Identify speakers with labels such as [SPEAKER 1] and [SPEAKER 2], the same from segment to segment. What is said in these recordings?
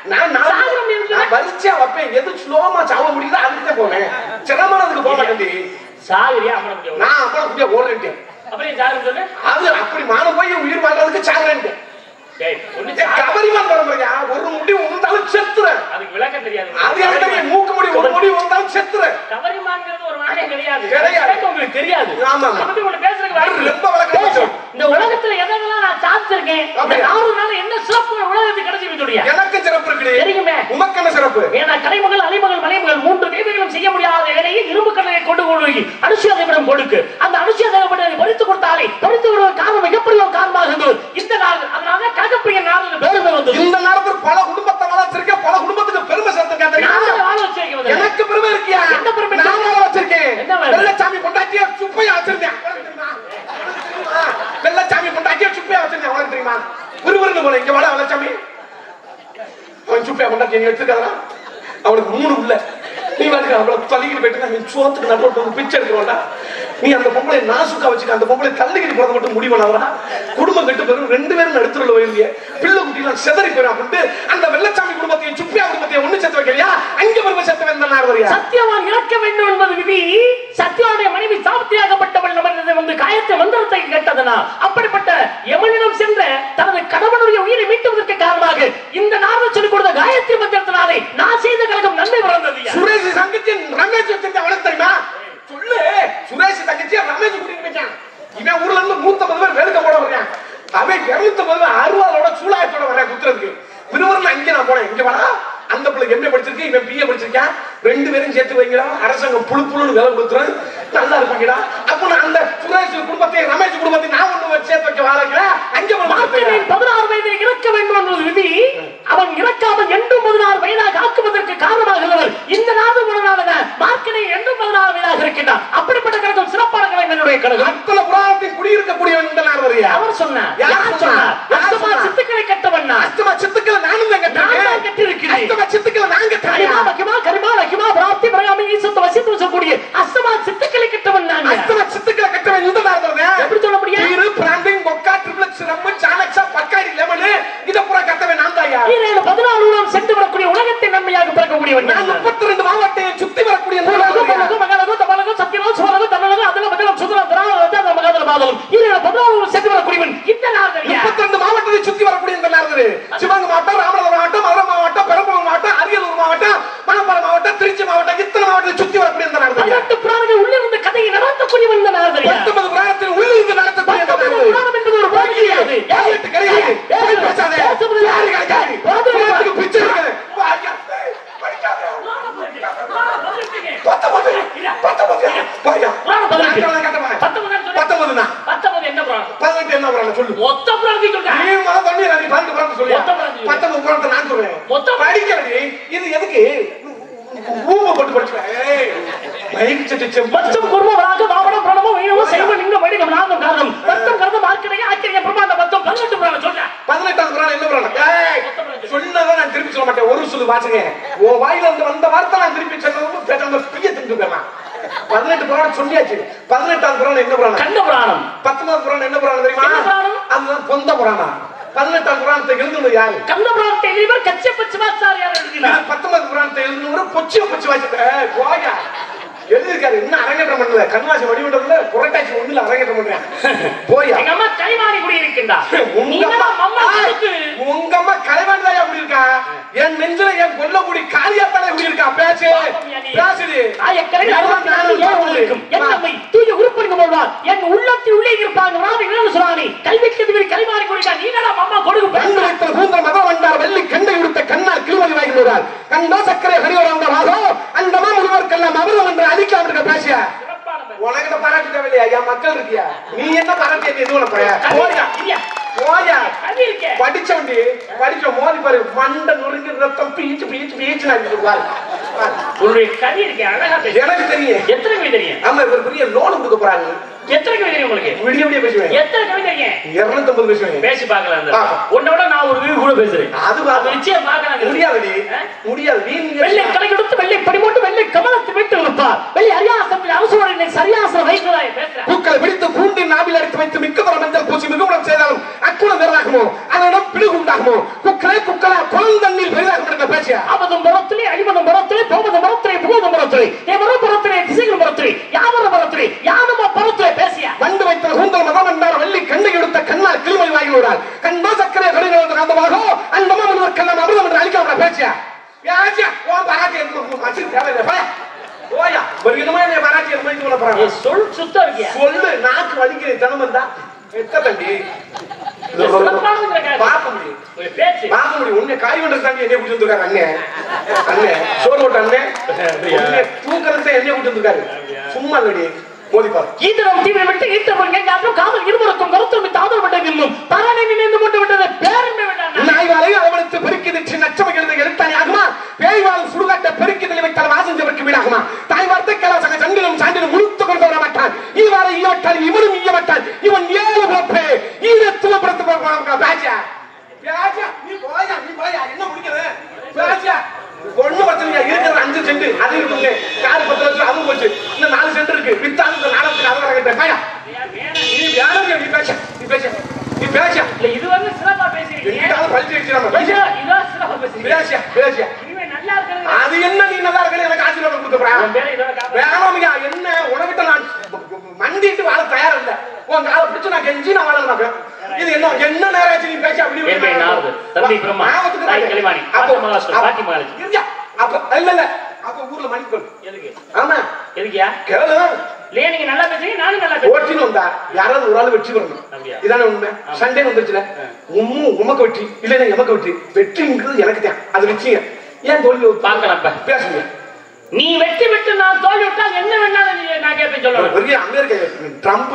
[SPEAKER 1] நான் நான்
[SPEAKER 2] சாகரம் நீங்க
[SPEAKER 1] நான் வரிசையா வைப்பேன் எது ஸ்லோமா சாவ முடியுதோ அதுக்கு போவேன் சிரமணத்துக்கு போக மாட்டேன்
[SPEAKER 2] சாகரியா அமர முடியும்
[SPEAKER 1] நான் அப்புறம் குடிய ஓடுறேன்
[SPEAKER 2] அப்புறம் சாகரம் சொல்லு
[SPEAKER 1] அது அப்படி மானம் போய் உயிர் வாழ்றதுக்கு சாகுறேன்
[SPEAKER 2] டேய் ஒண்ணு சாகரம்.
[SPEAKER 1] கபரிமான் பரம்பரையா ஒரு முடி உண்டாலும் செத்துறேன்
[SPEAKER 2] அதுக்கு விளக்கம் தெரியாது
[SPEAKER 1] அது எனக்கு தெரியும். மூக்கு முடி ஒரு முடி உண்டாலும் செத்துறேன்
[SPEAKER 2] கவரிமான்ங்கிறது ஒரு வாடகை கிடையாது
[SPEAKER 1] கிடையாது.
[SPEAKER 2] கேட்க உங்களுக்கு தெரியாது
[SPEAKER 1] ஆமா, ஆமா.
[SPEAKER 2] அதை பத்தி உங்களுக்கு பேசுறதுக்கு வாய்ப்பு இல்லை.
[SPEAKER 1] ரொம்ப விளக்கம்
[SPEAKER 2] பேசு.
[SPEAKER 1] பேசு.
[SPEAKER 2] இந்த உலகத்துல எதெல்லாம் நான் சாதிச்சிருக்கேன் இந்த
[SPEAKER 1] அப்படியா?
[SPEAKER 2] நாலு நாள் என்ன சிறப்பு உலகத்துக்கு கிடைச்சிருக்கு சொல்றியா
[SPEAKER 1] எனக்கு சிறப்பு இருக்குது
[SPEAKER 2] தெரியுமே.
[SPEAKER 1] உமக்கு என்ன சிறப்பு
[SPEAKER 2] ஏன்னா கலைமகள் அலைமகள் மலைமகள் மூன்று தேவைகளும் செய்ய முடியாத வேலையை இரும்பு கல்லையை கொண்டு கொண்டு அனுஷியாதேவிடம் கொடுக்கு அந்த அனுஷியாதேவிடம் பறித்து கொடுத்தாலே பறித்து விடுவதற்கு காரணம் மிகப்பெரிய ஒரு காரணமாக இருந்தது இந்த நாள் அதனால ககப்பிரிய நாள் பெருமை வந்தது
[SPEAKER 1] இந்த நேரத்தில் பல குடும்பத்தை வளர்த்திருக்கேன் பல குடும்பத்துக்கு பெருமை சேர்த்திருக்கேன் தெரியுமா?
[SPEAKER 2] நாம வாழ வச்சிருக்கிறது
[SPEAKER 1] எனக்கு பெருமை இருக்கியா
[SPEAKER 2] என்ன பெருமை?
[SPEAKER 1] நான் வாழ வச்சிருக்கேன்
[SPEAKER 2] என்ன வேலை?
[SPEAKER 1] வெள்ளச்சாமி கொண்டாட்டியா சுப்பையா வச்சிருந்தேன் உனக்கு தெரியுமா? உனக்கு தெரியுமா? வெள்ளச்சாமி கொண்டாட்டியா சுப்பையா வச்சிருந்தேன் உனக்கு தெரியுமா விறுவிறுன்னு போல இங்க வாடா வெள்ளச்சாமி அவன் சுப்பையா கொண்டாட்டி நீ எடுத்துக்காதா அவனுக்கு மூணு உள்ள நீ வந்து அவளை தள்ளிக்கிட்டு போயிட்டு நீ சோத்துக்கு நடுவில் வந்து பிச்சை எடுக்க வேண்டாம் நீ அந்த பொம்பளை நாசுக்கா வச்சுக்க அந்த பொம்பளை தள்ளிக்கிட்டு போறது மட்டும் முடிவு பண்ணவரா குடும்பம் கெட்டு போயிரும் ரெண்டு பேரும் நடுத்துறல போயிருந்தீங்க பிள்ளை குட்டிலாம் செதறி போயிடும் அப்படின்ட்டு அந்த வெள்ளச்சாமி குடும்பத்தையும் சுப்பியா குடும்பத்தையும் ஒண்ணு சேர்த்து வைக்கலையா அங்க பெருமை சேர்த்து வந்த நார்வரியா
[SPEAKER 2] சத்தியவான் இறக்க வேண்டும் என்பது விதி சத்தியாவுடைய மனைவி சாப்தியாகப்பட்டவள் நமது வந்து காயத்தை மந்திரத்தை கேட்டதனா அப்படிப்பட்ட யமனிடம் சென்ற தனது கணவனுடைய உயிரை மீட்டுவதற்கு காரணமாக இந்த நார்வல் சொல்லிக் கொடுத்த காயத்ரி மந்திரத்தினாலே நான் செய்த கழகம் நன்மை பிறந்தது
[SPEAKER 1] சுரேஷ் தங்கச்சி ரமேஷ் வச்சிருந்த அவனுக்கு தெரியுமா சொல்லு சுரேஷ் தங்கச்சி ரமேஷ் கூட்டிட்டு போயிட்டான் இவன் ஊர்ல இருந்து நூத்தம்பது பேர் வேலுக்க போட வர்றான் அவன் இருநூத்தம்பது பேர் அறுபதோட சூழாயத்தோட வர்றான் குத்துறதுக்கு விறுவிறுன்னு அங்கே நான் போனேன் இங்க வரா அந்த பிள்ளை எம்ஏ படிச்சிருக்கு இவன் பிஏ படிச்சிருக்கான் ரெண்டு பேரும் சேர்த்து வைங்களா அரசாங்கம் புழு புழுன்னு வேலை கொடுத்துரும் நல்லா இருப்பாங்கடா அப்ப நான் அந்த சுரேஷ் குடும்பத்தையும் ரமேஷ் குடும்பத்தையும் நான் ஒண்ணு வச்சு சேர்த்து வைக்க வாழல அங்கே போய்
[SPEAKER 2] மார்க்கெட்டில் பதினாறு வயதில் இறக்க வேண்டும் என்பது விதி அவன் இறக்காமல் என்றும் பதினாறு வயதாக ஆக்குவதற்கு காரணமாக இருந்தவர் இந்த நாடு முன்னால மார்க்கெட்டை என்றும் பதினாறு வயதாக இருக்கின்றார் அப்படிப்பட்ட கழகம் சிறப்பான கழகம் என்னுடைய கழகம்
[SPEAKER 1] அத்தனை புராணத்தில் குடியிருக்கக்கூடிய இந்த நார்வரியா
[SPEAKER 2] அவர் சொன்னார்
[SPEAKER 1] யார்
[SPEAKER 2] யார்
[SPEAKER 1] சொன்னார்?
[SPEAKER 2] சொன்னார்
[SPEAKER 1] யார்
[SPEAKER 2] அஸ்தமா
[SPEAKER 1] சொன்னார்?
[SPEAKER 2] சித்துக்களை கட்டவன் நான்
[SPEAKER 1] அஸ்தமா சித்துக்களை நானும் தான்
[SPEAKER 2] நான் தான்
[SPEAKER 1] கட்டிருக்கேன்
[SPEAKER 2] கட்டியிருக்கிறேன்.
[SPEAKER 1] அஸ்தமா சித்துக்களை நான்
[SPEAKER 2] கரிமா
[SPEAKER 1] கட்டிருக்கேன்
[SPEAKER 2] மகிமா கரிமா லகிமா பிராப்தி பிரகாமி ஈசத்து வசித்து சொல்லக்கூடிய அஸ்தமா சித்துக்களை கட்டவன் நான்
[SPEAKER 1] அஸ்தமா சித்துக்களை கட்டவன் இந்த நார்வரே
[SPEAKER 2] எப்படி சொல்ல முடியும்
[SPEAKER 1] தீரு பிராண்டிங் மொக்கா ட்ரிப்ளெக்ஸ் ரம்மு சாணக்ஸா பக்காடி லெமனு இத பூரா கட்டவன் நான் தாயா
[SPEAKER 2] ஈரேழு பதினாலு உலகம் சென்று வரக்கூடிய உலகத்தை நன்மையாக பிறக்கக்கூடியவன்
[SPEAKER 1] நான்
[SPEAKER 2] நான்
[SPEAKER 1] முப்பத்தி ரெண்டு மாவட்டம் சுத்தி வரக்கூடிய
[SPEAKER 2] பூலகம்,
[SPEAKER 1] நார்வரியா.
[SPEAKER 2] பூலகம், மகளகம், தமிழகம், சத்தியகம், சுவரகம், தமிழகம், அதலம், மதலம், சுதலம், திராவிடம், ரத்தனம், மகாதலம், மாதவம். ஈரேழு பதினாலு உலகம் சென்று வரக்கூடியவன் இந்த நாகரியா
[SPEAKER 1] முப்பத்தி ரெண்டு மாவட்டத்தை சுத்தி வரக்கூடிய இந்த நார்வரு சிவகங்கை மாவட்டம் ராமநாதபுரம் மாவட்டம் மதுரை மாவட்டம் பெரம்பலூர் மாவட்டம் அரியலூர் மாவட்டம் மணப்பாறை மாவட்டம் திருச்சி மாவட்டம் இத்தனை மாவட்டத்தை சுத்தி வரக்கூடிய இந்த நார்வரியா
[SPEAKER 2] பதினெட்டு புராணங்கள் உள்ளே வந்த கதையை நடத்தக்கூடியவன் இந்த நாகரியா
[SPEAKER 1] பத்தொன்பது புராணத்தில் உள்ளிருந்து நடத்தக்கூடிய இந்த
[SPEAKER 2] பத்தொன்பது
[SPEAKER 1] நார்வரு
[SPEAKER 2] புராணம் என்பது ஒரு போலி கிடையாது.
[SPEAKER 1] பதினெட்டு கிடையாது போய் பேசாதே
[SPEAKER 2] பேசுவது
[SPEAKER 1] யாரு கிடைக்காது புராணத்துக்கு பிச்சை இருக்குது வாயா, படிக்காத. பத்தொன்பது பத்தொன்பது வாயா.
[SPEAKER 2] புராணம் பதினெட்டு.
[SPEAKER 1] நான் கட்டமா.
[SPEAKER 2] பத்தொன்பது சொன்னேன்.
[SPEAKER 1] பத்தொன்பதுண்ணா.
[SPEAKER 2] பத்தொன்பது என்ன புராணம்?
[SPEAKER 1] பதினெட்டு என்ன புராணம் சொல்லு
[SPEAKER 2] மொத்த புராணத்தையும் சொல்றேன்.
[SPEAKER 1] நீ முதல்ல பண்ணி நீ பன்னெண்டு புராணத்தை சொல்லியா?
[SPEAKER 2] மொத்த புராணத்தை சொல்லு.
[SPEAKER 1] பத்தொன்பது புராணத்தை நான் சொல்றேன்
[SPEAKER 2] மொத்த-
[SPEAKER 1] படிக்கிறது இது எதுக்கு ஊமை போட்டு படிச்சுக்க ஏய், மைக் செட்டு செம்பு.
[SPEAKER 2] மச்சம் குரும வராக வாமனம் பிரணவம் வைணவம் சைவம் லிங்கம் வைணகம் நாகம் காரணம் மத்தம் கருத மார்க்கடைய ஆச்சரிய பிரமாண்ட மொத்தம் பதினெட்டு புராணம் சொல்றேன்
[SPEAKER 1] பதினெட்டாவது புராணம் என்ன புராணம் ஏய், சொன்னதை நான் திருப்பி சொல்ல மாட்டேன் ஒரு சொல்லு வாசுங்க உன் வாயில இருந்து வந்த வார்த்தை நான் திருப்பி சொன்னதும் பேசாம பிய திண்டு போயிடலாம் பதினெட்டு புராணம் சொல்லியாச்சு பதினெட்டாவது புராணம் என்ன புராணம்
[SPEAKER 2] கண்ட புராணம்
[SPEAKER 1] பத்தொன்பது புராணம் என்ன புராணம் தெரியுமா
[SPEAKER 2] என்ன புராணம்?
[SPEAKER 1] அதுதான் பொந்த புராணம் பதினெட்டாவது புராணத்தை எழுதுனது யாரு
[SPEAKER 2] கண்ட புராணத்தை எழுதியவர் கச்சப்ப சிவாச்சாரியார் எழுதினார்
[SPEAKER 1] இது பத்தொன்பது புராணத்தை எழுதுனவரு பொச்சிய பொச்சி வாசிட்ட போயா எழுதிருக்காரு இன்னும் அரங்கேற்றம் பண்ணல கண்ணாசி வடிவண்டத்துல புரட்டாச்சி ஒண்ணுல அரங்கேற்றம் பண்றேன் போயா
[SPEAKER 2] எங்க அம்மா கைமாறி குடியிருக்கின்றார்
[SPEAKER 1] உங்க
[SPEAKER 2] நீங்க
[SPEAKER 1] அம்மா
[SPEAKER 2] அம்மா கொடுத்து
[SPEAKER 1] உங்க அம்மா கலைவாணி அப்படி இருக்கா என் நெஞ்சில என் கொல்லக்குடி காளியாத்தானே இப்படி இருக்கா பேசு பேசுது
[SPEAKER 2] ஆயக்கரை
[SPEAKER 1] எல்லாம் நானும்
[SPEAKER 2] ஏன் உங்களுக்கும் என்
[SPEAKER 1] பார்த்தது.
[SPEAKER 2] நம்மை தூய உருப்படிங்க போடுவார் என் உள்ளத்தில் உள்ளே இருப்பாங்க ராவி இளவு சுராணி கல்விக்கு திமிரி கைமாறி குடிக்கா நீ என்னடா அம்மா கொடுக்கு
[SPEAKER 1] பெண் வைத்தல் பூந்த மதம் வந்தார் வெள்ளி கண்டை உடுத்த கண்ணால் கிருமதி வாங்கினார் கண்டோ சக்கரை ஹரிவரம் வாசோ அந்தமா முழுவர்க்கெல்லாம் அவரம் என்று அடிக்காம இருக்க பேசியா உனக்கு இந்த பாராட்டு தேவையில்லையா என் மக்கள் இருக்கியா நீ என்ன பாராட்டி நீ எதுவும் போயா போயா போயா
[SPEAKER 2] கல்வி இருக்கே
[SPEAKER 1] படிச்சவண்டி படிச்ச மோதி பாரு மண்டை நுறுங்கி ரத்தம் பீச்சு பீச்சு பீச்சு நான்
[SPEAKER 2] உன்னுடைய கல்வி இருக்கே அழகா பேசு
[SPEAKER 1] எனக்கு தெரியும்
[SPEAKER 2] எத்தனை கவி தெரியும்
[SPEAKER 1] ஆமா இவர் பெரிய லோன் கொடுக்க போறாங்க
[SPEAKER 2] எத்தனை கவி தெரியும் உங்களுக்கு
[SPEAKER 1] விடிய விடிய பேசுவேன்
[SPEAKER 2] எத்தனை கவி தெரியும்
[SPEAKER 1] இருநூத்தம்பது பேசுவேன்
[SPEAKER 2] பேசி பார்க்கலாம் அந்த
[SPEAKER 1] பார்ப்போம்.
[SPEAKER 2] உன்னை விட நான் ஒரு வீடு கூட பேசுறேன்
[SPEAKER 1] அது
[SPEAKER 2] அது
[SPEAKER 1] பார்ப்போம்.
[SPEAKER 2] நிச்சயம் பார்க்கலாம்
[SPEAKER 1] முடியாதுடி
[SPEAKER 2] ஆ?
[SPEAKER 1] முடியாது நீ
[SPEAKER 2] வெள்ளை கலை கொடுத்து வெள்ளை படி போட்டு வெள்ளை கமலத்தை விட்டு இருப்பார் வெள்ளை அரியாசத்தில் அரசோட சரியாசனம் வைக்கிறாய் பேசுறேன்
[SPEAKER 1] பூக்களை பிடித்து கூண்டின் நாவில் அடித்து வைத்து மிக்க தர மஞ்சள் பூசி மிகுமணம் செய்தாலும் அக்குணம் வேறாகுமோ அதனிடம் பிடுகு உண்டாகுமோ குக்கரே குக்கலா குளம் தண்ணீர் பெரிதாகும் பேசியா
[SPEAKER 2] அவதும் புறத்திலே அழிவதும் புறத்திலே போவதும் புறத்திலே புகுவதும் புறத்திலே எவரும் புறத்திலே திசைகளும் புறத்திலே யாவரும் புறத்திலே யானுமா புறத்திலே பேசியா
[SPEAKER 1] வண்டு வைத்த கூந்தல் மதம் என்றார் வள்ளி கண்ணை எடுத்த கண்ணால் கிளிமை வாங்கி விடார் கண்ணோ சக்கரை கடின காந்தமாக அந்தமா முழுவற்கெல்லாம் அமிர்தம் என்று அழிக்க பேசியா பேசியா ஓ பராஜி மச்சு தேவையில்லை போயா போயா ஒரு விதமா என்னை பராஜி என்ன சொல்ல
[SPEAKER 2] ஏ,
[SPEAKER 1] போறாங்க
[SPEAKER 2] சொல் சுத்தம் இருக்கியா
[SPEAKER 1] சொல்லு நாக்கு வலிக்கிற தினமும் இருந்தா எத்த தண்டி
[SPEAKER 2] இது சிறப்பானதுங்கிற காரியம்.
[SPEAKER 1] பார்க்க முடியும்
[SPEAKER 2] ஒரு பேச்சு
[SPEAKER 1] பார்க்க முடியும் உன்னை காய் பண்றது தாண்டி என்னைய கூட்டி வந்துருக்காரு அண்ணன் அண்ணன் சோறு ஓட்ட அண்ணன் உன்னை தூக்கறது என்னைய கூட்டி வந்துருக்காரு சும்மா இல்லடி மோதிப்பார்
[SPEAKER 2] ஈத்தரம் தீவிரம் விட்டு ஈத்தவன் எங்காற்றும் காதல் இருவருக்கும் கருத்தும் தாதல் விட்டு நின்னும் பரனை நினைந்து கொண்டு விட்டது பேரன்பை விட்டான்
[SPEAKER 1] நாய்வாலை அரவணைத்து பெருக்கிதிட்டு நச்சமை எழுத எழுத்தாணி ஆகுமா பேய்வால் சுடுகாட்ட பெருக்கிதலை வைத்தால் வாசம் செவருக்கு வீடாகுமா தாய் வார்த்தை கலாசக சண்டிலும் சாண்டிலும் முழுத்து கொண்டு வர மாட்டான் ஈவார ஈவட்டான் இவனும் ஈய மாட்டான் இவன் ஏழு பிறப்பு ஈரத்துவ பிறத்து பேச்சா பேச்சா நீ போயா நீ போயா என்ன முடிக்கிறது பேச்சா ஒண்ணு பிரச்சனையா இருக்கிறது அஞ்சு சென்ட் அது இருக்குல்ல கார் பத்து லட்சம் அதுவும் போச்சு இன்னும் நாலு சென்ட் இருக்கு வித்தாலும் இந்த நாடகத்துக்கு அதை கிட்ட பேயா நீ வேணும் நீ பேச நீ பேச நீ பேச
[SPEAKER 2] இல்ல இது வந்து சிறப்பா பேசிருக்கீங்க
[SPEAKER 1] எங்கிட்டாவது பழிச்சு வச்சு நம்ம பேச
[SPEAKER 2] இதோ- இதோ சிறப்பா பேசுறீங்க
[SPEAKER 1] பேசியா பேசியா
[SPEAKER 2] இனிமே நல்லா இருக்கிறது
[SPEAKER 1] அது என்ன நீ நல்லா இருக்கணும் எனக்கு ஆசீர்வாதம் கொடுத்துறா
[SPEAKER 2] உன் பேரை இதோட காப்பாத்து.
[SPEAKER 1] வேணாமையா என்ன உனக்கிட்ட நான் மண்டிட்டு வாழ தயார் இல்ல உன் காலை பிடிச்சு நான் கெஞ்சி நான் வாழ இது என்ன என்ன நேரம் ஆச்சு நீ பேச அப்படி
[SPEAKER 2] என் பெயர் நாரது, தந்தை பிரம்மா, தாய் கலைவாணி, பாட்டி மகாலட்சுமி, பாட்டி மகாலட்சுமி.
[SPEAKER 1] அப்ப இல்ல இல்ல அப்ப ஊர்ல மணிக்கொள்
[SPEAKER 2] எதுக்கு
[SPEAKER 1] ஆமா
[SPEAKER 2] எதுக்கியா
[SPEAKER 1] கேளு
[SPEAKER 2] இல்லையா நீங்க நல்லா பேசுறீங்க நானும் நல்லா பேசுறேன்
[SPEAKER 1] ஓட்டின்னு வந்தா யாராவது ஒரு ஆள் வெற்றி வரணும்
[SPEAKER 2] அப்படியா?
[SPEAKER 1] இதானே உண்மை சண்டே வந்துருச்சுல உம்மு உமக்கு வெற்றி இல்லைன்னா எமக்கு வெற்றி வெற்றிங்கிறது எனக்கு தான் அது வெற்றிங்க ஏன் தோல்வி
[SPEAKER 2] பார்க்கலாம் இப்ப.
[SPEAKER 1] பேசுங்க
[SPEAKER 2] நீ வெற்றி விட்டு நான் தோல்வி விட்டால் என்ன வேணாலும் நீ- நான் கேட்பேன் சொல்லணும்
[SPEAKER 1] பெரிய அமெரிக்க ட்ரம்ப்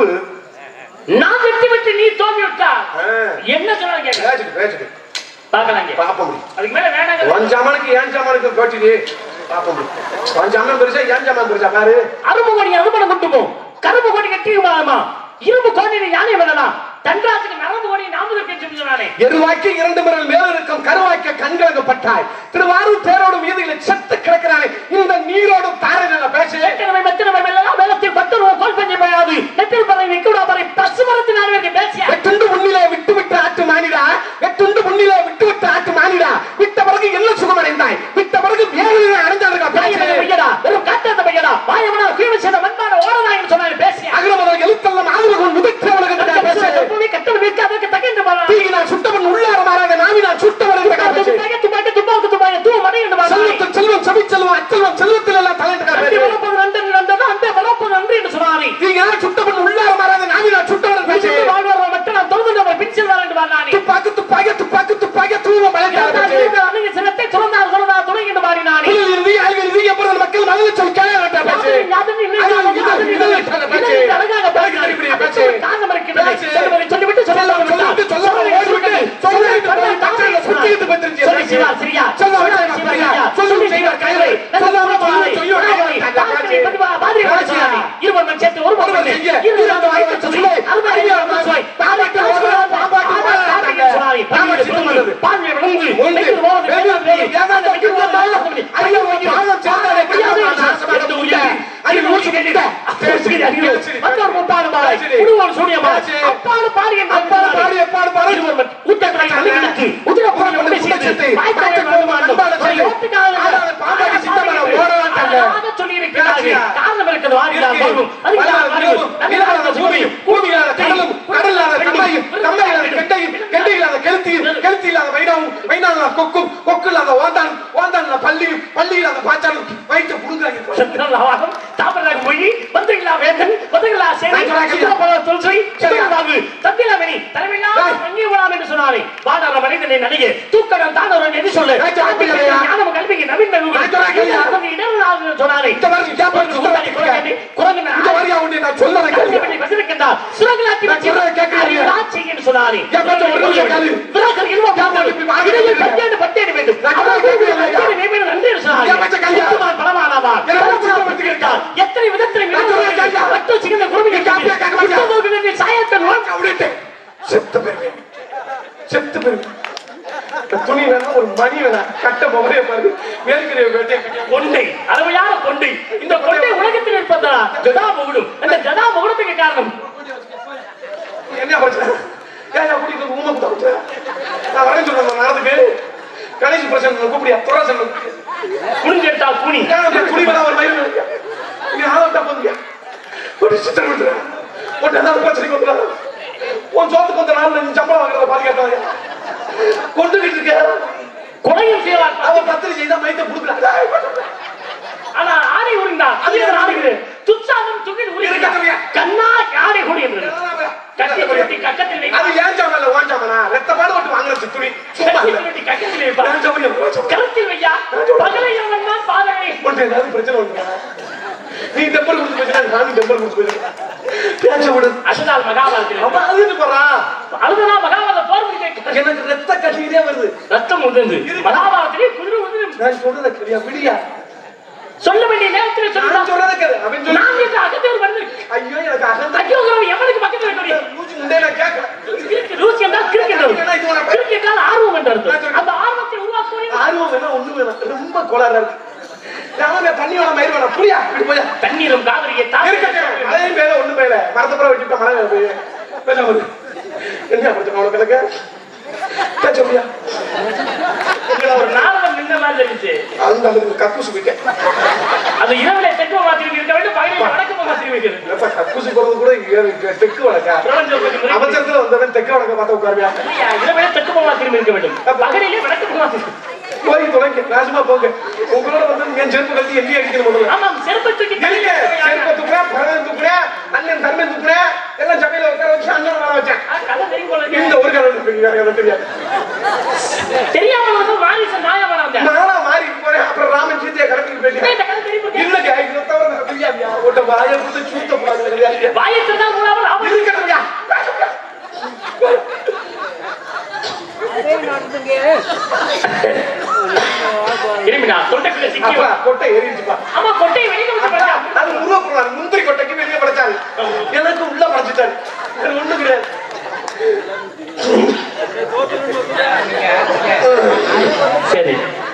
[SPEAKER 2] நான் வெற்றி விட்டு நீ தோல்வி விட்டா
[SPEAKER 1] ஆ.
[SPEAKER 2] என்ன சொன்னாலும் கேட்க
[SPEAKER 1] பேசுங்க பேசுங்க
[SPEAKER 2] பார்க்கலாம் இங்க.
[SPEAKER 1] பாப்ப முடியும்
[SPEAKER 2] அதுக்கு மேல வேணாங்க
[SPEAKER 1] ஒன் ஜாமானுக்கு ஏன் ஜாமானுக்கு பேச்சுது பாப்ப முடியும் ஒன் ஜாமான் பெருசா ஏன் ஜாமான் பெருசா பாரு
[SPEAKER 2] அரும்பு கொடி அருமணம் குட்டுமோ கரும்பு கொடி கட்டியுமாமா இரும்பு கோடியில் யானை வரலாம் தன்ராஜுக்கு நரம்பு கொடி நாமதற்கு சொல்லி சொன்னானே
[SPEAKER 1] எருவாக்கி இரண்டு மிரல் மேல இருக்கும் கருவாக்க கண்கலங்கப்பட்டாய் திருவாரூர் தேரோடும் வீதிகளில் செத்து கிடக்கிறானே இந்த நீரோடும் தாரை நல்ல பேசு
[SPEAKER 2] எத்தனை மெத்தனை வெள்ளலாம் வேலத்தில் பத்து ரூபா கோல் பஞ்சு பெய்யாது நெத்தில் பறை நிக்கூடா பறை பசு மரத்து நாடுகளுக்கு பேசியா
[SPEAKER 1] வெட்டுண்டு முன்னிலே விட்டு விட்டு ஆட்டு மானிடா வெட்டுண்டு முன்னிலே விட்டு விட்டு ஆட்டு மானிடா விட்ட பிறகு என்ன சுகம் அடைந்தாய் விட்ட பிறகு வேலையை அடைஞ்சாருக்கா
[SPEAKER 2] தாயவன
[SPEAKER 1] பேசு
[SPEAKER 2] பையடா வெறும் காட்டாத பையடா வாயவனா கீழ் செய்த வன்பான ஓடனாயின்னு சொன்னாரு பேசியா
[SPEAKER 1] அகிரமதம் எழுத்தெல்லாம் ஆதரவு முதிர்த்த உலகத்திலே பேசு
[SPEAKER 2] எப்பவுமே கட்டணம் வைக்க அதற்கு தகுந்த
[SPEAKER 1] தீங்கி நான் சுட்டவன் உள்ளார மாறாத நாவி நான் சுட்டவன் என்ற பேசு
[SPEAKER 2] துப்பாக்கி துப்பாக்கி துப்பாக்கி துப்பாக்கி தூ மணி என்று பாருங்க
[SPEAKER 1] செல்வத்தில் செல்வம் செவிச்செல்வம் அச்செல்வம் செல்வத்தில் எல்லாம் தலையிட்டு
[SPEAKER 2] அன்பு
[SPEAKER 1] பேசு
[SPEAKER 2] வளர்ப்பது நன்றி நடந்தது அந்த வளர்ப்பது நன்றி என்று சொன்னாரே
[SPEAKER 1] தீங்க நான் சுட்டவன் உள்ளார மாறாத நாவி நான் சுட்டவன் பேசு
[SPEAKER 2] பேசிட்டு வாழ்வார் மட்டும் நான் தொழுது நம்ம பின் செல்வார் என்று பாருனானே
[SPEAKER 1] துப்பாக்கி துப்பாக்கி துப்பாக்கி துப்பாக்கி தூவம் மலைக்கார பேசு
[SPEAKER 2] நீங்க சிலத்தை துறந்தார் துறந்தார் துணை என்று பாடினானே
[SPEAKER 1] புலில் இருந்து ஆய்வில் இருந்து எப்பொழுது மக்கள் மனதில் சொல் கேள்வி பேசு
[SPEAKER 2] யாதனை, யாதனை, இல்லை, யாதனை, யாதனை, இல்லை, இல்லை, இல்லை, அழகாக பாடினார். அதற்கு ஒரு காரணம் இருக்கின்றது. சொல்லுவதை சொல்லிவிட்டு சொல்லாமல் விட்டார்.
[SPEAKER 1] சொல்லிவிட்டு சொல்லாமல் சொல்லிவிட்டு சொல்லிவிட்டு தாங்களை சுத்திட்டு பத்திருச்சு.
[SPEAKER 2] சொல்லி சிவார் சிரியா.
[SPEAKER 1] சொல்லாமல்
[SPEAKER 2] சொல்லி
[SPEAKER 1] செய்வார்
[SPEAKER 2] சிவார்
[SPEAKER 1] சிரியா.
[SPEAKER 2] சிரியா.
[SPEAKER 1] சொல்லும்
[SPEAKER 2] சொல்லி
[SPEAKER 1] செய்வார்
[SPEAKER 2] சிவார் கைலை.
[SPEAKER 1] சொல்லாமல்
[SPEAKER 2] சொல்லாமல்
[SPEAKER 1] சொல்லும் செய்வார்
[SPEAKER 2] கைலை.
[SPEAKER 1] கைலை.
[SPEAKER 2] பார்க்கலை, பதிவா, பாதிரி பாடினானே. இருவர் சேர்த்து ஒரு
[SPEAKER 1] ஒருவர்
[SPEAKER 2] ஒருவர்
[SPEAKER 1] செய்ய.
[SPEAKER 2] இருவர் அந்த வாய்ப்பு சொல்லி அருமை அறிஞர் சுவை. பாபாட்டு ஓடுவார், பாபாட்டு ஓடுவார், பாபாட்டு சொன்னாரே.
[SPEAKER 1] பாபாட்டு சித்தம் வந்தது.
[SPEAKER 2] பாதிரி விளங்கு.
[SPEAKER 1] ஒன்று.
[SPEAKER 2] வெகு ஓடு, வெகு
[SPEAKER 1] வெகு
[SPEAKER 2] வெகு.
[SPEAKER 1] ஏகாந்த கிருந்தத்தால் ஐயோ, பாதம் சேர்ந்தாரே,
[SPEAKER 2] முடியாது.
[SPEAKER 1] நாசமாக
[SPEAKER 2] எட்டு
[SPEAKER 1] முட்டை.
[SPEAKER 2] உயிர்.
[SPEAKER 1] ஐயோ, மூச்சு முட்டை.
[SPEAKER 2] பேசி அறிவு. மற்றொரு முப்பாடு மாலை.
[SPEAKER 1] பேசி.
[SPEAKER 2] உருவம் சூனியமாலை.
[SPEAKER 1] பேசி.
[SPEAKER 2] அப்பாடு பாடி என்று
[SPEAKER 1] அப்பாடு பாடி, எப்பாடு பாடி.
[SPEAKER 2] இருவர் ஊட்டக்கடை மல்லிகளுக்கு உதிரப்பொருள் ஒன்றை சேர்த்து வாய்க்காலை வளமாண்டும் ஒரு ஓட்டுக்காக
[SPEAKER 1] ஆடாத பாம்பாடி சித்தமர ஓடலாம் கண்ட.
[SPEAKER 2] அழகாக சொல்லியிருக்கிறார்கள்.
[SPEAKER 1] பேசியா.
[SPEAKER 2] காரணம் இருக்கிறது வாரியால்
[SPEAKER 1] இருக்கு.
[SPEAKER 2] வாழ்வும். அதுக்காக
[SPEAKER 1] வல்லாத
[SPEAKER 2] வாழ்வு.
[SPEAKER 1] நிலவும், நிலவாத பூமியும், பூமி இல்லாத கடலும், கடல் இல்லாத கம்மையும், கம்மை இல்லாத கெண்டையும், கெண்டை இல்லாத கெளுத்தியும், கெளுத்தி இல்லாத வைனாவும், வைனா இல்லாத கொக்கும், கொக்கு இல்லாத ஓந்தான், ஓந்தான் இல்லாத பல்லியும், பல்லி இல்லாத பாய்ச்சாலும், வயிற்றை புடுங்குறாங்க.
[SPEAKER 2] சந்திரலாகம், தாமரராக மொழி, வந்தகில்லா வேந்தன், வந்தகில்லா சேனை,
[SPEAKER 1] வந்தகில்லா
[SPEAKER 2] சுந்தரபால துளசி,
[SPEAKER 1] சரியா.
[SPEAKER 2] சுந்தரபாகு, தந்திலாமணி, தலைவில்லா
[SPEAKER 1] டேய்.
[SPEAKER 2] தங்கி விழாம் என்று சொன்னாரே. வாடாத மனிதனை நடிகை, தூக்கணம் தானவன் என்று சொல்லு.
[SPEAKER 1] டேய், சொல்ல முடியாதயா?
[SPEAKER 2] ஞானம் கல்விக்கு நவீன நூல்கள்.
[SPEAKER 1] டேய், சொல்ல முடியாதயா?
[SPEAKER 2] நமக்கு இடர்லாக என்று சொன்னாரே.
[SPEAKER 1] இந்த மாதிரி ஏன் பாரு, சுத்தம் பண்ணி
[SPEAKER 2] குரங்கு, குரங்கு
[SPEAKER 1] இந்த மாதிரியா உன்னை நான் சொல்லலை கேளு.
[SPEAKER 2] கல்வியை வசிருக்கின்றார். சுரங்கலாட்டி
[SPEAKER 1] நான் சொல்றதை கேட்கலையா?
[SPEAKER 2] அறிவு ஆட்சி என்று சொன்னாரே.
[SPEAKER 1] என் பேச்சை ஒரு நிமிஷம் கேளு.
[SPEAKER 2] விராசர் இருவா பாவம்.
[SPEAKER 1] இப்படி வாங்க
[SPEAKER 2] இடையில்
[SPEAKER 1] வேண்டியது.
[SPEAKER 2] பத்தேடு பத்தேடு வேண்டும்.
[SPEAKER 1] நான்
[SPEAKER 2] அவர்
[SPEAKER 1] சொல்றதை கேட்கலையா?
[SPEAKER 2] பத்தேடு நியமனம் நன்றி என்று சொன்னாரே.
[SPEAKER 1] என் பேச்சை கேளுயா?
[SPEAKER 2] சுத்தமான் பலமானவான்.
[SPEAKER 1] என்னை
[SPEAKER 2] பலமானவன்
[SPEAKER 1] சுத்தம்
[SPEAKER 2] படுத்திருக்கிறார். எத்தனை விதத்தில்
[SPEAKER 1] நான் சொல்றதை கேட்கலையா?
[SPEAKER 2] ரத்தம் சிகந்த குருவிகள்
[SPEAKER 1] நீ காப்பியா கேட்க மாட்டியா?
[SPEAKER 2] புத்தகங்கள் நின்று சாயத்தன் வாழ்க்கை
[SPEAKER 1] அப்படின்ட்டு. செத்து பெறுவேன் செத்து பெறுவேன் துணி வேணா ஒரு மணி வேணா கட்ட முகரைய பாரு வேர்க்கிற வேட்டையை கட்டி
[SPEAKER 2] கொண்டை அருமையான கொண்டை இந்த கொண்டை உலகத்தில் இருப்பதா ஜடா முகுடும் அந்த ஜடா முகுடத்துக்கு காரணம்
[SPEAKER 1] என்ன பிரச்சனை ஏன் குடிக்கிறது ஊமை குத்த நான் வரேன் சொல்றேன் நடந்துக்கு கணேஷ் பிரச்சனை கூப்பிடியா துராசன்
[SPEAKER 2] குனிஞ்சு எடுத்தால் குனி
[SPEAKER 1] குடி வேணா ஒரு மயில் நீ ஆளவிட்டா போதுங்க ஒரு சித்தர் விட்டுற உன் என்ன பிரச்சனைக்கு வந்துடுறாங்க உன் சோத்துக்கு வந்த நாள் நீ சம்பளம் வாங்குறத பாதுகாத்தாங்க கொண்டுகிட்டு இருக்க
[SPEAKER 2] கொலையும் செய்வார்
[SPEAKER 1] அவன் பத்திரி செய்தா மைத்த புடுக்கிறாங்க
[SPEAKER 2] ஆனா ஆடை உரிந்தா அது எது ஆடுகிறது துச்சாதம் துகில் உரிந்தா
[SPEAKER 1] இருக்கட்டும்யா.
[SPEAKER 2] கண்ணா ஆடை கூடியது கட்டி சுருட்டி கக்கத்தில் வைப்பா
[SPEAKER 1] அது ஏன் சாமல ஓன் சாமனா ரத்த பாடு விட்டு வாங்குற துணி சும்மா
[SPEAKER 2] கட்டி
[SPEAKER 1] இல்ல
[SPEAKER 2] சுருட்டி கக்கத்தில் வைப்பா
[SPEAKER 1] நான் சாமல ஓன் சாமனா
[SPEAKER 2] கருத்தில் வையா பகலை அவன் தான் பாதனை
[SPEAKER 1] உன்ட்ட ஏதாவது பிரச்சனை வந்துருக்கா? நீ டெம்பர் கொடுத்து போயிட்டா நானும் டெம்பர் கொடுத்து போயிட்டேன் பேச்ச விடு
[SPEAKER 2] அசனால் மகாபாரத்தில்
[SPEAKER 1] அப்ப அழுது போறா
[SPEAKER 2] அழுதனா மகாபாரத போர் முடிக்க
[SPEAKER 1] எனக்கு ரத்த கட்டிக்கிட்டே வருது
[SPEAKER 2] ரத்தம் உதிர்ந்து மகாபாரத்திலே குதிரை உதிரும்
[SPEAKER 1] நான் சொல்றத சரியா விடியா
[SPEAKER 2] சொல்ல வேண்டிய நேரத்தில்
[SPEAKER 1] நான்
[SPEAKER 2] சொல்லலாம்
[SPEAKER 1] சொல்றத கேளு அவன் சொல்லி
[SPEAKER 2] நான் என்ற அகத்தேர் வருது
[SPEAKER 1] ஐயோ எனக்கு அகந்த
[SPEAKER 2] அக்கியோகரம் எவனுக்கு பக்கத்தில் இருக்கிறீங்க
[SPEAKER 1] மூச்சு முண்டே நான் கேட்கல
[SPEAKER 2] ரூசி என்றால் கிரிக்கெட் கிரிக்கெட் என்றால் ஆர்வம் என்ற அர்த்தம் அந்த ஆர்வத்தை உருவாக்குவதே
[SPEAKER 1] ஆர்வம் வேணா ஒண்ணு வேணாம் ரொம்ப கோளாறா இருக்கு நான் தண்ணி வேணாம் மயிர் வேணாம் புரியா இப்படி போயா
[SPEAKER 2] தண்ணீரும் காவிரியை
[SPEAKER 1] இருக்கட்டும்
[SPEAKER 2] தாக்கி
[SPEAKER 1] அதையும் மேல ஒண்ணு மேல மரத்தப்புறம் வச்சுட்டா மழை வேற போய் பேசாம இரு. என்ன பிரச்சனை உனக்கு எனக்கு பேச்ச முடியா
[SPEAKER 2] உங்களை ஒரு நாடகம் நின்ற மாதிரி இருந்துச்சு
[SPEAKER 1] அந்த அளவுக்கு கக்கூசு போயிட்டேன்
[SPEAKER 2] அது இரவிலே தெற்கு திரும்பி இருக்க வேண்டும் பகலில் வடக்கு பக்கம் திரும்பி இருக்கிறது
[SPEAKER 1] என்னப்பா கக்கூசு போறது கூட இங்க தெற்கு வழக்கா
[SPEAKER 2] பிரபஞ்சம் கொஞ்சம் முறை-
[SPEAKER 1] அவசரத்துல வந்தவன் தெற்கு வழக்க பார்த்து உட்காருவியா
[SPEAKER 2] இல்லையா, இரவிலே தெற்கு பக்கம் திரும்பி இருக்க வேண்டும் பகலிலே வடக்கு பக்கம் திரும்பி
[SPEAKER 1] போய் தொலைங்க நாசமா போங்க உங்களோட வந்து என் செருப்பு கட்டி எண்ணி அடிக்கணும் முதல்ல
[SPEAKER 2] ஆமாம் செருப்பை தூக்கி
[SPEAKER 1] இருங்க
[SPEAKER 2] தள்ளிவிட்டு
[SPEAKER 1] செருப்பை தூக்குறேன் பரவன் தூக்குறேன் அண்ணன் தர்மன் தூக்குறேன் எல்லாம் சபையில உட்கார வச்சு அண்ணன் வர வச்சேன்
[SPEAKER 2] ஆ, கதை தெரியும் போல இருக்கு.
[SPEAKER 1] இந்த ஒரு கதை இருக்கு வேற எதுவும் தெரியாது
[SPEAKER 2] தெரியாமல் வந்து வாரிசு நாயவனா வந்தேன்.
[SPEAKER 1] நானா மாறி போறேன் அப்புறம் ராமன் சீதையை கடத்திட்டு போயிட்டேன்
[SPEAKER 2] இந்த கதை தெரியும் போல இருக்கு.
[SPEAKER 1] இல்லங்க இதை தவிர எனக்கு தெரியாதுயா ஒட்ட வாயை கொடுத்து சூத்த போறாங்க கிடையாது
[SPEAKER 2] வாயை திறந்தால் கூடாமல் அவன்
[SPEAKER 1] இருக்கட்டும்யா
[SPEAKER 2] திரும்பினா தொண்டைக்குள்ள சிக்கி
[SPEAKER 1] அப்பா கொட்டை எரிஞ்சுப்பா
[SPEAKER 2] ஆமா கொட்டையை வெளியில வச்சு
[SPEAKER 1] அப்பா,
[SPEAKER 2] பார்த்தா
[SPEAKER 1] அது முருக போடுறாரு முந்திரி கொட்டைக்கு வெளியே படைச்சாரு எனக்கு உள்ள படைச்சிட்டாரு எனக்கு ஒண்ணு கிடையாது
[SPEAKER 2] சரி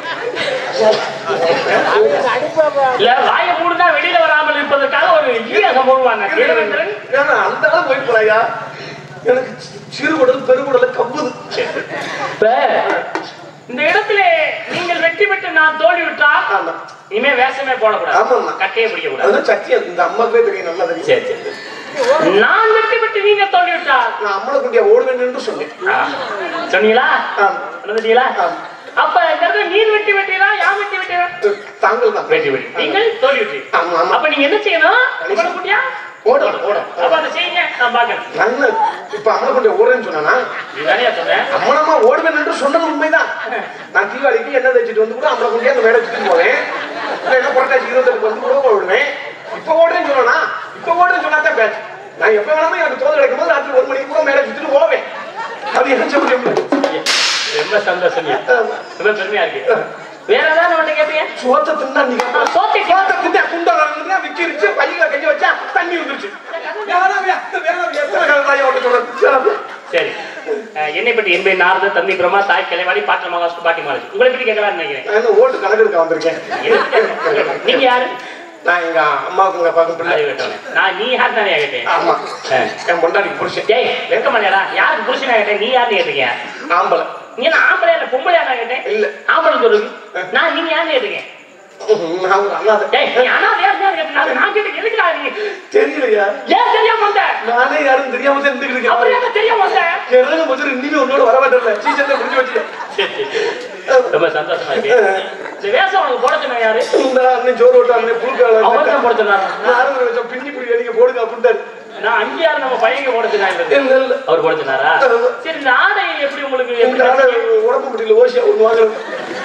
[SPEAKER 2] இல்ல வாய மூடுனா வெளியில வராமல் இருப்பதற்காக ஒரு இதிகாசம் போடுவாங்க தேவேந்திரன்
[SPEAKER 1] ஏன்னா அந்த அளவு போயிட்டு போறாயா எனக்கு சிறு குடல் பெருகுடல கம்புது
[SPEAKER 2] இப்ப இந்த இடத்திலே நீங்கள் வெற்றி பெற்று நான் தோல்வி விட்டால்
[SPEAKER 1] ஆமா
[SPEAKER 2] இனிமே வேஷமே போடக்கூடாது
[SPEAKER 1] ஆமாம்மா.
[SPEAKER 2] கட்டையே பிடிக்க கூடாது
[SPEAKER 1] அதெல்லாம் சத்தியம் இந்த அம்மாக்கே தெரியும் நல்லா தெரியும்
[SPEAKER 2] சரி சரி நான் வெற்றி பெற்று நீங்க தோல்வி விட்டால்
[SPEAKER 1] நான் அம்மனை குண்டியா ஓடுவேன் என்று சொன்னேன்
[SPEAKER 2] ஆ. சொன்னீங்களா
[SPEAKER 1] ஆமா.
[SPEAKER 2] நடந்துட்டீங்களா
[SPEAKER 1] ஆமா.
[SPEAKER 2] அப்ப இந்த இடத்துல நீர் வெட்டி வெட்டீங்களா யார் வெட்டி வெட்டீங்களா
[SPEAKER 1] தாங்கள் தான்
[SPEAKER 2] வெட்டி வெட்டி நீங்கள் தோல்வி வெட்டி
[SPEAKER 1] ஆமா ஆமா
[SPEAKER 2] அப்ப நீங்க என்ன செய்யணும் இவனை குட்டியா
[SPEAKER 1] ஓடும் ஓடும்
[SPEAKER 2] அப்ப அதை செய்யுங்க நான் பாக்கிறேன்
[SPEAKER 1] நல்ல இப்ப அம்மனை குண்டியா ஓடுறேன்னு சொன்னானா
[SPEAKER 2] நீ தானே சொன்னேன்
[SPEAKER 1] அம்மனம்மா ஓடுவேன் என்று சொன்னது உண்மைதான் நான் தீபாவளிக்கு எண்ணெய் தேய்ச்சிட்டு வந்து கூட அம்மனை குண்டியா அந்த மேடை சுத்திட்டு போவேன் இல்லைன்னா புரட்டாசி இருபத்தெட்டுக்கு வந்து கூட ஓடுவேன் இப்ப ஓடுறேன்னு சொன்னா இப்ப ஓடுறேன்னு சொன்னா தான் பேச்சு நான் எப்ப வேணாலும் எனக்கு தோது கிடைக்கும் போது ராத்திரி ஒரு மணிக்கு கூட மேடை சுத்திட்டு போவேன் அது என்ன சொல்ல முடியும்
[SPEAKER 2] ரொம்ப சந்தோஷம் ரொம்ப பெருமையா இருக்கு வேற ஏதாவது ஒண்ணு கேட்பீங்க
[SPEAKER 1] சோத்தை தின்னா நீங்க
[SPEAKER 2] ஆ, சோத்தை
[SPEAKER 1] சோத்தை தின்னா குண்டல இருந்தா விக்கிருச்சு பையில கைய வச்சா தண்ணி வந்துருச்சு யாராவது வேற எத்தனை கலந்தாயா ஒன்று சொல்றது
[SPEAKER 2] சரி அஹ், என்னை பற்றி என்பை நாரத தந்தை பிரமா தாய் கலைவாணி பாட்டிர மகாஸ்து பாட்டி மாலி உங்களை பற்றி கேட்கலாம்னு நினைக்கிறேன்
[SPEAKER 1] நான் என்ன ஓட்டு கணக்கு எடுக்க வந்திருக்கேன்
[SPEAKER 2] நீங்க யாரு
[SPEAKER 1] நான் எங்க அம்மாவுக்கு எங்க அப்பாவுக்கும் பிள்ளை
[SPEAKER 2] அறிவு கேட்டவனே. நான் நீ யார் தானே கேட்டேன்
[SPEAKER 1] ஆமா
[SPEAKER 2] அஹ்.
[SPEAKER 1] என் பொண்டாடிக்கு புருஷன்
[SPEAKER 2] டேய் வெக்க மாட்டியாடா யாருக்கு புருஷனா கேட்டேன் நீ யாருன்னு கேட்டீங்க
[SPEAKER 1] ஆம்பளை
[SPEAKER 2] நீ என்ன ஆம்பளையா இல்ல பொம்பளையா நான் கேட்டேன்
[SPEAKER 1] இல்ல.
[SPEAKER 2] ஆம்பளை சொல்லுங்க நான் நீங்க யாருன்னு கேட்டீங்க
[SPEAKER 1] நான் ஒரு அண்ணாத
[SPEAKER 2] டேய் நீ அனாதையா இருந்தா கேட்டேன் நான் நான் கேட்டேன் எதுக்குடா நீ
[SPEAKER 1] தெரியலையா
[SPEAKER 2] ஏன் தெரியாம வந்த
[SPEAKER 1] நானே யாரும் தெரியாம தான் இருந்துக்கிட்டு
[SPEAKER 2] அப்புறம்
[SPEAKER 1] இருக்கேன்
[SPEAKER 2] என்ன தெரியாம வந்த
[SPEAKER 1] இறங்க முதல்ல இனிமே உன்னோட வர மாட்டேன்ல சீசத்தை முடிஞ்சு வச்சு
[SPEAKER 2] சரி, சரி. ரொம்ப சந்தோஷமா இருக்கு இந்த வேஷம் உனக்கு போட சொன்ன யாரு
[SPEAKER 1] இந்த அண்ணன் சோறு ஓட்டாங்க புழுக்கால
[SPEAKER 2] அவர் தான் போட சொன்னாரு
[SPEAKER 1] நானும் வச்சா பின்னி பிடி நீங்க போடுங்க அப்படின்ட்டாரு
[SPEAKER 2] நான் அஞ்சு யாரு நம்ம பையங்க போட சொன்னாங்க
[SPEAKER 1] இல்ல இல்ல
[SPEAKER 2] அவர் போட சொன்னாரா சரி இந்த ஆடை எப்படி உங்களுக்கு எப்படி
[SPEAKER 1] இந்த ஆளை உடம்பு முடியல ஓசியா ஒண்ணு வாங்குறது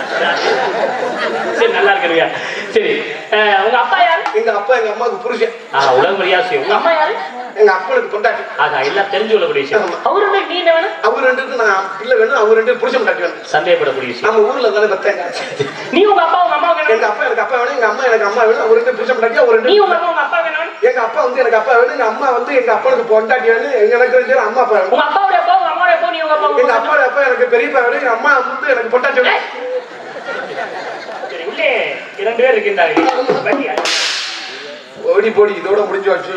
[SPEAKER 2] சரி நல்லா இருக்கிறீங்க சரி அஹ், உங்க அப்பா யாரு
[SPEAKER 1] எங்க அப்பா எங்க அம்மாவுக்கு புருஷன்
[SPEAKER 2] ஆ உலகம் மரியாதை உங்க அம்மா யாரு
[SPEAKER 1] எங்க அப்பனுக்கு கொண்டாட்டி
[SPEAKER 2] ஆகா எல்லாம் தெரிஞ்சு கொள்ளக்கூடிய விஷயம்
[SPEAKER 1] ஆமா.
[SPEAKER 2] அவரு வந்து நீ என்ன வேணும்
[SPEAKER 1] அவர் ரெண்டுக்கு நான் பிள்ளை வேணும் அவர் ரெண்டு புருஷன் கொண்டாட்டி வேணும்
[SPEAKER 2] சந்தேகப்படக்கூடிய விஷயம்
[SPEAKER 1] நம்ம ஊர்ல தானே பத்தாங்க
[SPEAKER 2] நீ உங்க அப்பா உங்க அம்மா வேணும்
[SPEAKER 1] எங்க அப்பா எனக்கு அப்பா வேணும் எங்க அம்மா எனக்கு அம்மா வேணும் அவர் ரெண்டு புருஷன் கொண்டாட்டி அவர்
[SPEAKER 2] நீ
[SPEAKER 1] ரெண்டு
[SPEAKER 2] உங்க அப்பா உங்க அப்பா வேணும்
[SPEAKER 1] எங்க அப்பா வந்து எனக்கு அப்பா வேணும் எங்க அம்மா வந்து எங்க அப்பனுக்கு பொண்டாட்டி வேணும் எங்க எனக்கு ரெண்டு பேரும் அம்மா அப்பா வேணும்
[SPEAKER 2] உங்க அப்பாவுடைய அப்பா உங்க அம்மாவுடைய அப்பா நீ உங்க அப்பா உங்க
[SPEAKER 1] எங்க
[SPEAKER 2] அப்பா
[SPEAKER 1] அப்பா அப்பா எனக்கு பெரியப்பா வேணும் எங்க அம்மா வந்து எனக்கு பொண்டாட்டி வேணும்
[SPEAKER 2] சரி உள்ளே இரண்டு பேர் இருக்கின்றார்கள் வண்டியா?
[SPEAKER 1] ஓடி போடி இதோட முடிஞ்சு வச்சு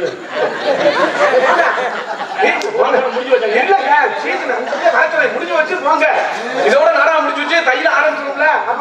[SPEAKER 2] முடிஞ்சு வச்சாங்க.
[SPEAKER 1] இல்லங்க சீசன் அந்த வளர்த்துறை முடிஞ்சு வச்சு போங்க இதோட நாடகம் முடிஞ்சு வச்சு தையில ஆரம்பிச்சிடும்ல அப்ப